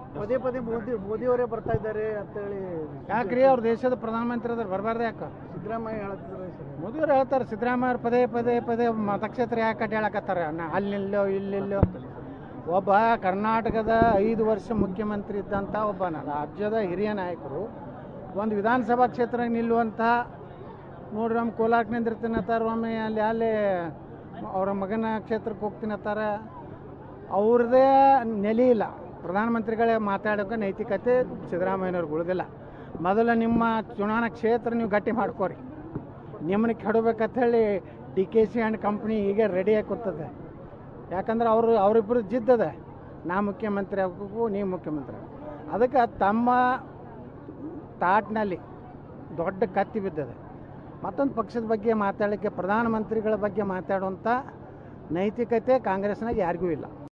ಪದೇ ಪದೇ ಮೋದಿ ಮೋದಿಯವರೇ ಬರ್ತಾ ಇದ್ದಾರೆ ಅಂತೇಳಿ ಯಾಕ್ರಿ ಅವ್ರ ದೇಶದ ಪ್ರಧಾನಮಂತ್ರಿ ಅದ್ರ ಬರಬಾರ್ದು ಯಾಕೆ ಸಿದ್ದರಾಮಯ್ಯ ಹೇಳ್ತಿದ್ದಾರೆ ಸರ್ ಮೋದಿಯವ್ರು ಹೇಳ್ತಾರೆ ಸಿದ್ದರಾಮಯ್ಯ ಅವ್ರು ಪದೇ ಪದೇ ಪದೇ ಮತಕ್ಷೇತ್ರ ಯಾಕೆ ಅಡ್ಡ ಹೇಳಕತ್ತಾರೆ ನಾ ಅಲ್ಲಿಲ್ಲೋ ಇಲ್ಲಿಲ್ಲೋ ಒಬ್ಬ ಕರ್ನಾಟಕದ ಐದು ವರ್ಷ ಮುಖ್ಯಮಂತ್ರಿ ಇದ್ದಂಥ ಒಬ್ಬ ನ- ರಾಜ್ಯದ ಹಿರಿಯ ನಾಯಕರು ಒಂದು ವಿಧಾನಸಭಾ ಕ್ಷೇತ್ರ ನಿಲ್ಲುವಂಥ ನೋಡ್ರಿ ನಮ್ಮ ಕೋಲಾರಕ್ಕೆ ನಿಂದಿರ್ತೀನತ್ತಾರ ಒಮ್ಮೆ ಅಲ್ಲಿ ಅಲ್ಲಿ ಅವರ ಮಗನ ಕ್ಷೇತ್ರಕ್ಕೆ ಹೋಗ್ತೀನತ್ತಾರ ಅವ್ರದ್ದೇ ನೆಲೆ ಇಲ್ಲ ಪ್ರಧಾನಮಂತ್ರಿಗಳೇ ಮಾತಾಡೋಕೆ ನೈತಿಕತೆ ಸಿದ್ದರಾಮಯ್ಯನವ್ರಿಗೆ ಉಳಿದಿಲ್ಲ ಮೊದಲು ನಿಮ್ಮ ಚುನಾವಣಾ ಕ್ಷೇತ್ರ ನೀವು ಗಟ್ಟಿ ಮಾಡ್ಕೋರಿ ನಿಮ್ಮನ್ನ ಕೆಡಬೇಕಂತ ಹೇಳಿ D K C and company ಈಗ ರೆಡಿಯಾಗಿ ಕೂತದೆ ಯಾಕಂದ್ರೆ ಅವರು ಅವರಿಬ್ಬರು ಜಿದ್ದದೆ ನಾ ಮುಖ್ಯಮಂತ್ರಿ ಆಗಬೇಕು ನೀವು ಮುಖ್ಯಮಂತ್ರಿ ಆಗ್ಬೇಕು. ಅದಕ್ಕೆ ತಮ್ಮ ತಾಟ್ನಲ್ಲಿ ದೊಡ್ಡ ಕತ್ತಿ ಬಿದ್ದದೆ ಮತ್ತೊಂದು ಪಕ್ಷದ ಬಗ್ಗೆ ಮಾತಾಡಲಿಕ್ಕೆ ಪ್ರಧಾನಮಂತ್ರಿಗಳ ಬಗ್ಗೆ ಮಾತಾಡುವಂಥ ನೈತಿಕತೆ ಕಾಂಗ್ರೆಸ್ನಾಗ ಯಾರಿಗೂ ಇಲ್ಲ